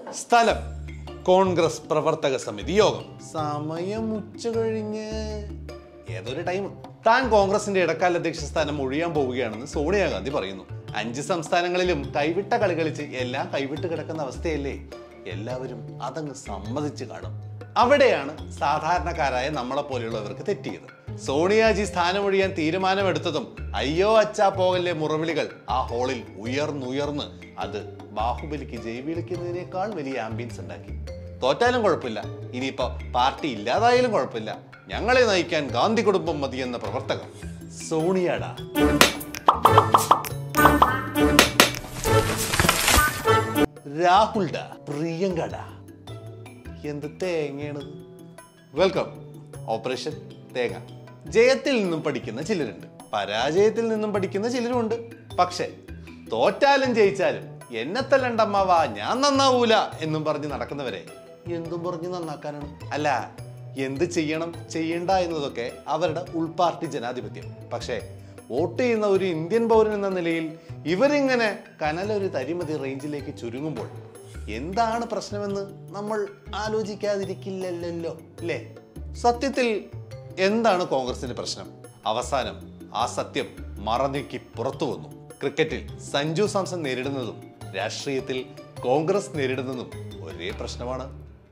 സ്ഥലം കോൺഗ്രസ് പ്രവർത്തക സമിതി യോഗം സമയം ഉച്ച കഴിഞ്ഞ് ഏതൊരു ടൈം താൻ കോൺഗ്രസിന്റെ ഇടക്കാല അധ്യക്ഷ സ്ഥാനം ഒഴിയാൻ പോവുകയാണെന്ന് സോണിയാഗാന്ധി പറയുന്നു അഞ്ച് സംസ്ഥാനങ്ങളിലും കൈവിട്ട കളി കളിച്ച് എല്ലാം കൈവിട്ട് കിടക്കുന്ന അവസ്ഥയല്ലേ എല്ലാവരും അതങ്ങ് സമ്മതിച്ച് കാണും അവിടെയാണ് സാധാരണക്കാരായ നമ്മളെ പോലെയുള്ളവർക്ക് തെറ്റിയത് സോണിയാജി സ്ഥാനമൊഴിയാൻ തീരുമാനമെടുത്തതും അയ്യോ അച്ഛാ പോകല്ലേ മുറവിളികൾ ആ ഹോളിൽ ഉയർന്നുയർന്ന് അത് ബാഹുബലിക്ക് ജയ് വിളിക്കുന്നതിനേക്കാൾ വലിയ ആംബിയൻസ് ഉണ്ടാക്കി തോറ്റാലും കുഴപ്പമില്ല ഇനിയിപ്പോ പാർട്ടി ഇല്ലാതായാലും കുഴപ്പമില്ല ഞങ്ങളെ നയിക്കാൻ ഗാന്ധി കുടുംബം മതി എന്ന പ്രവർത്തകർ സോണിയാടാ രാഹുൽഡാ പ്രിയങ്കടാ എന്ത് തേങ്ങയാണത് വെൽക്കം ഓപ്പറേഷൻ തേങ്ങ ജയത്തിൽ നിന്നും പഠിക്കുന്ന ചിലരുണ്ട് പരാജയത്തിൽ നിന്നും പഠിക്കുന്ന ചിലരുമുണ്ട് പക്ഷേ തോറ്റാലും ജയിച്ചാലും എന്നെ തല്ലണ്ടമ്മാവാ ഞാൻ നന്നാവൂല എന്നും പറഞ്ഞ് നടക്കുന്നവരെ എന്തും പറഞ്ഞ് നന്നാക്കാനാണ് അല്ല എന്ത് ചെയ്യണം ചെയ്യണ്ട എന്നതൊക്കെ അവരുടെ ഉൾപാർട്ടി ജനാധിപത്യം പക്ഷേ വോട്ട് ചെയ്യുന്ന ഒരു ഇന്ത്യൻ പൗരൻ എന്ന നിലയിൽ ഇവരിങ്ങനെ കനലൊരു തരിമതി റേഞ്ചിലേക്ക് ചുരുങ്ങുമ്പോൾ എന്താണ് പ്രശ്നമെന്ന് നമ്മൾ ആലോചിക്കാതിരിക്കില്ലല്ലോ അല്ലേ സത്യത്തിൽ എന്താണ് കോൺഗ്രസിന്റെ പ്രശ്നം അവസാനം ആ സത്യം മറനീക്കി പുറത്തു വന്നു ക്രിക്കറ്റിൽ സഞ്ജു സാംസൺ നേരിടുന്നതും രാഷ്ട്രീയത്തിൽ കോൺഗ്രസ് നേരിടുന്നതും ഒരേ പ്രശ്നമാണ്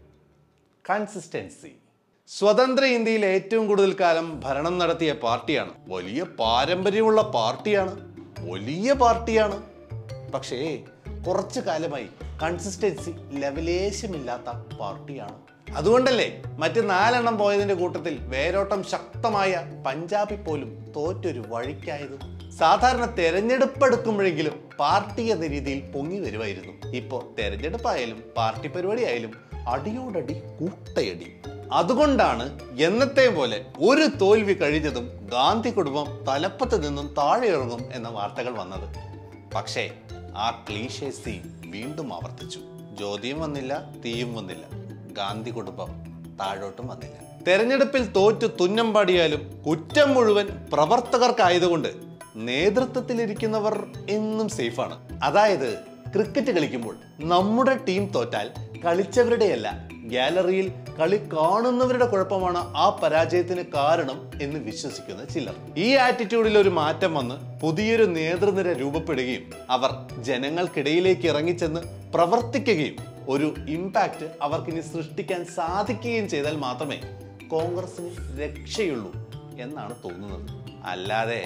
കൺസിസ്റ്റൻസി സ്വതന്ത്ര ഇന്ത്യയിൽ ഏറ്റവും കൂടുതൽ കാലം ഭരണം നടത്തിയ പാർട്ടിയാണ് വലിയ പാരമ്പര്യമുള്ള പാർട്ടിയാണ് വലിയ പാർട്ടിയാണ് പക്ഷേ കുറച്ചു കാലമായി കൺസിസ്റ്റൻസി ലെവലേശമില്ലാത്ത പാർട്ടിയാണ് അതുകൊണ്ടല്ലേ മറ്റ് നാലെണ്ണം പോയതിന്റെ കൂട്ടത്തിൽ വേരോട്ടം ശക്തമായ പഞ്ചാബി പോലും തോറ്റൊരു വഴിക്കായത് സാധാരണ തെരഞ്ഞെടുപ്പ് എടുക്കുമ്പോഴെങ്കിലും പാർട്ടി എന്ന രീതിയിൽ പൊങ്ങി വരുമായിരുന്നു ഇപ്പോൾ തെരഞ്ഞെടുപ്പായാലും പാർട്ടി പരിപാടി ആയാലും അടിയോടടി കൂട്ടയടി അതുകൊണ്ടാണ് എന്നത്തെ പോലെ ഒരു തോൽവി കഴിഞ്ഞതും ഗാന്ധി കുടുംബം തലപ്പത്ത് നിന്നും താഴെ ഇറങ്ങും എന്ന വാർത്തകൾ വന്നത് പക്ഷേ ആ ക്ലീഷേ സീൻ വീണ്ടും ആവർത്തിച്ചു ജ്യോതിയും വന്നില്ല തീയും വന്നില്ല ഗാന്ധി കുടുംബം താഴോട്ടും വന്നില്ല തെരഞ്ഞെടുപ്പിൽ തോറ്റു തുന്നം പാടിയാലും കുറ്റം മുഴുവൻ പ്രവർത്തകർക്കായതുകൊണ്ട് നേതൃത്വത്തിലിരിക്കുന്നവർ എന്നും സേഫാണ് അതായത് ക്രിക്കറ്റ് കളിക്കുമ്പോൾ നമ്മുടെ ടീം തോറ്റാൽ കളിച്ചവരുടെയല്ല ഗാലറിയിൽ കളി കാണുന്നവരുടെ കുഴപ്പമാണ് ആ പരാജയത്തിന് കാരണം എന്ന് വിശ്വസിക്കുന്ന ചിലർ ഈ ആറ്റിറ്റ്യൂഡിൽ ഒരു മാറ്റം വന്ന് പുതിയൊരു നേതൃനിര രൂപപ്പെടുകയും അവർ ജനങ്ങൾക്കിടയിലേക്ക് ഇറങ്ങിച്ചെന്ന് പ്രവർത്തിക്കുകയും ഒരു ഇമ്പാക്റ്റ് അവർക്കിനി സൃഷ്ടിക്കാൻ സാധിക്കുകയും ചെയ്താൽ മാത്രമേ കോൺഗ്രസിന് രക്ഷയുള്ളൂ എന്നാണ് തോന്നുന്നത് അല്ലാതെ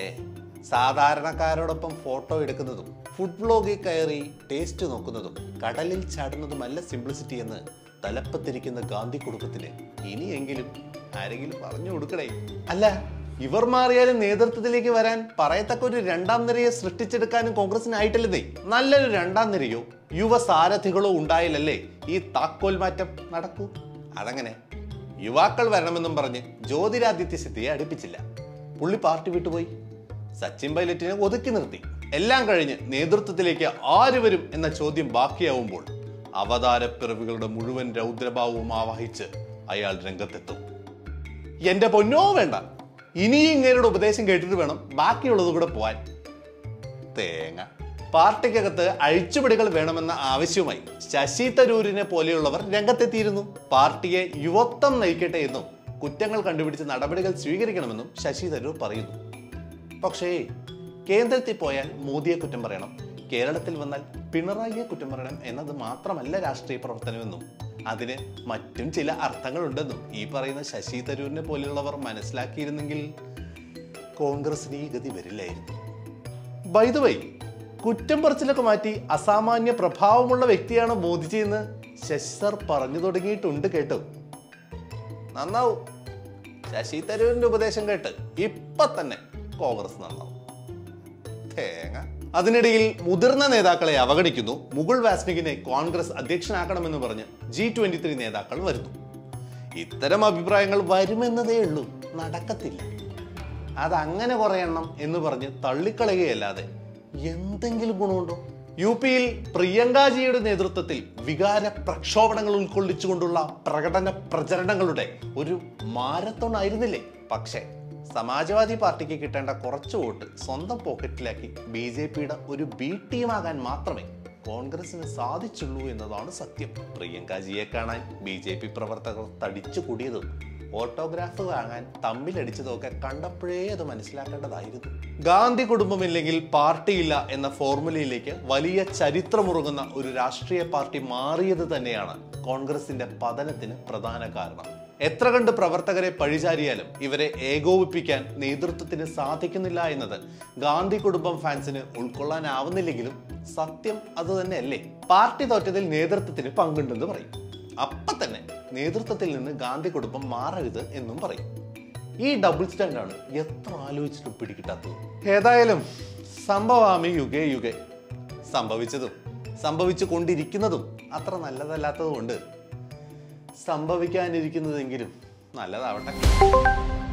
സാധാരണക്കാരോടൊപ്പം ഫോട്ടോ എടുക്കുന്നതും ഫുഡ് വ്ലോഗിൽ കയറി ടേസ്റ്റ് നോക്കുന്നതും കടലിൽ ചാടുന്നതുമല്ല സിംപ്ലിസിറ്റി എന്ന് തലപ്പത്തിരിക്കുന്ന ഗാന്ധി കുടുംബത്തിന് ഇനിയെങ്കിലും ആരെങ്കിലും പറഞ്ഞു കൊടുക്കണേ അല്ല ഇവർ മാറിയാലും നേതൃത്വത്തിലേക്ക് വരാൻ പറയത്തക്ക ഒരു രണ്ടാം നിരയെ സൃഷ്ടിച്ചെടുക്കാനും കോൺഗ്രസിനായിട്ടില്ലെന്നേ നല്ലൊരു രണ്ടാം നിരയോ യുവ സാരഥികളോ ഉണ്ടായാലല്ലേ ഈ താക്കോൽ മാറ്റം നടക്കൂ അതങ്ങനെ യുവാക്കൾ വരണമെന്നും പറഞ്ഞ് ജ്യോതിരാദിത്യ സിദ്ധിയെ അടുപ്പിച്ചില്ല പുള്ളി പാർട്ടി വിട്ടുപോയി സച്ചിൻ പൈലറ്റിനെ ഒതുക്കി നിർത്തി എല്ലാം കഴിഞ്ഞ് നേതൃത്വത്തിലേക്ക് ആര് വരും എന്ന ചോദ്യം ബാക്കിയാവുമ്പോൾ അവതാരപ്പിറവികളുടെ മുഴുവൻ രൗദ്രഭാവവും ആവാഹിച്ച് അയാൾ രംഗത്തെത്തും എന്റെ പൊന്നോ വേണ്ട ഇനിയും ഇങ്ങനെയുടെ ഉപദേശം കേട്ടിട്ട് വേണം ബാക്കിയുള്ളത് കൂടെ പോവാൻ തേങ്ങ പാർട്ടിക്കകത്ത് അഴിച്ചുപിടികൾ വേണമെന്ന ആവശ്യവുമായി ശശി തരൂരിനെ പോലെയുള്ളവർ രംഗത്തെത്തിയിരുന്നു പാർട്ടിയെ യുവത്വം നയിക്കട്ടെ എന്നും കുറ്റങ്ങൾ കണ്ടുപിടിച്ച് നടപടികൾ സ്വീകരിക്കണമെന്നും ശശി തരൂർ പറയുന്നു പക്ഷേ കേന്ദ്രത്തിൽ പോയാൽ മോദിയെ കുറ്റം പറയണം കേരളത്തിൽ വന്നാൽ പിണറായിയെ കുറ്റം പറയണം എന്നത് മാത്രമല്ല രാഷ്ട്രീയ പ്രവർത്തനമെന്നും അതിന് മറ്റും ചില അർത്ഥങ്ങളുണ്ടെന്നും ഈ പറയുന്ന ശശി തരൂരിനെ പോലെയുള്ളവർ മനസ്സിലാക്കിയിരുന്നെങ്കിൽ കോൺഗ്രസിന് ഈ ഗതി വരില്ലായിരുന്നു ബൈദവൈ കുറ്റം പറച്ചിലൊക്കെ മാറ്റി അസാമാന്യ പ്രഭാവമുള്ള വ്യക്തിയാണ് മോദിജി എന്ന് ശശി സർ പറഞ്ഞു തുടങ്ങിയിട്ടുണ്ട് കേട്ടോ നന്നാവും ശശി തരൂരിന്റെ ഉപദേശം കേട്ട് ഇപ്പൊ തന്നെ കോൺഗ്രസ് നന്നാവും തേങ്ങ അതിനിടയിൽ മുതിർന്ന നേതാക്കളെ അവഗണിക്കുന്നു മുകുൾ വാസ്നികിനെ കോൺഗ്രസ് അധ്യക്ഷനാക്കണമെന്ന് പറഞ്ഞ് ജി ട്വന്റി ത്രീ നേതാക്കൾ വരുന്നു ഇത്തരം അഭിപ്രായങ്ങൾ വരുമെന്നതേ ഉള്ളൂ നടക്കത്തില്ല അതങ്ങനെ കുറെ എണ്ണം എന്ന് പറഞ്ഞ് തള്ളിക്കളയുകയല്ലാതെ എന്തെങ്കിലും ഗുണമുണ്ടോ യു പിയിൽ പ്രിയങ്കാജിയുടെ നേതൃത്വത്തിൽ വികാര പ്രക്ഷോഭണങ്ങൾ ഉൾക്കൊള്ളിച്ചുകൊണ്ടുള്ള പ്രകടന പ്രചരണങ്ങളുടെ ഒരു മാരത്തോൺ ആയിരുന്നില്ലേ പക്ഷേ സമാജ്വാദി പാർട്ടിക്ക് കിട്ടേണ്ട കുറച്ച് വോട്ട് സ്വന്തം പോക്കറ്റിലാക്കി ബി ജെ പിയുടെ ഒരു ബി ടീമാകാൻ മാത്രമേ കോൺഗ്രസിന് സാധിച്ചുള്ളൂ എന്നതാണ് സത്യം പ്രിയങ്കാജിയെ കാണാൻ ബി ജെ പി പ്രവർത്തകർ തടിച്ചു കൂടിയതും ഓട്ടോഗ്രാഫ് വാങ്ങാൻ തമ്മിലടിച്ചതൊക്കെ കണ്ടപ്പോഴേ അത് മനസ്സിലാക്കേണ്ടതായിരുന്നു ഗാന്ധി കുടുംബമില്ലെങ്കിൽ പാർട്ടിയില്ല എന്ന ഫോർമുലയിലേക്ക് വലിയ ചരിത്രമുറങ്ങുന്ന ഒരു രാഷ്ട്രീയ പാർട്ടി മാറിയത് തന്നെയാണ് കോൺഗ്രസിന്റെ പതനത്തിന് പ്രധാന കാരണം എത്ര കണ്ട് പ്രവർത്തകരെ പഴിചാരിയാലും ഇവരെ ഏകോപിപ്പിക്കാൻ നേതൃത്വത്തിന് സാധിക്കുന്നില്ല എന്നത് ഗാന്ധി കുടുംബം ഫാൻസിന് ഉൾക്കൊള്ളാനാവുന്നില്ലെങ്കിലും സത്യം അത് തന്നെയല്ലേ പാർട്ടി തോറ്റതിൽ നേതൃത്വത്തിന് പങ്കുണ്ടെന്ന് പറയും അപ്പൊ തന്നെ നേതൃത്വത്തിൽ നിന്ന് ഗാന്ധി കുടുംബം മാറരുത് എന്നും പറയും ഈ ഡബിൾ സ്റ്റാൻഡാണ് എത്ര ആലോചിച്ചിട്ടും പിടികിട്ടാത്തത് ഏതായാലും സംഭവാമി യുഗേ യുഗേ സംഭവിച്ചതും സംഭവിച്ചു കൊണ്ടിരിക്കുന്നതും അത്ര നല്ലതല്ലാത്തത് കൊണ്ട് സംഭവിക്കാനിരിക്കുന്നതെങ്കിലും നല്ലതാവട്ടെ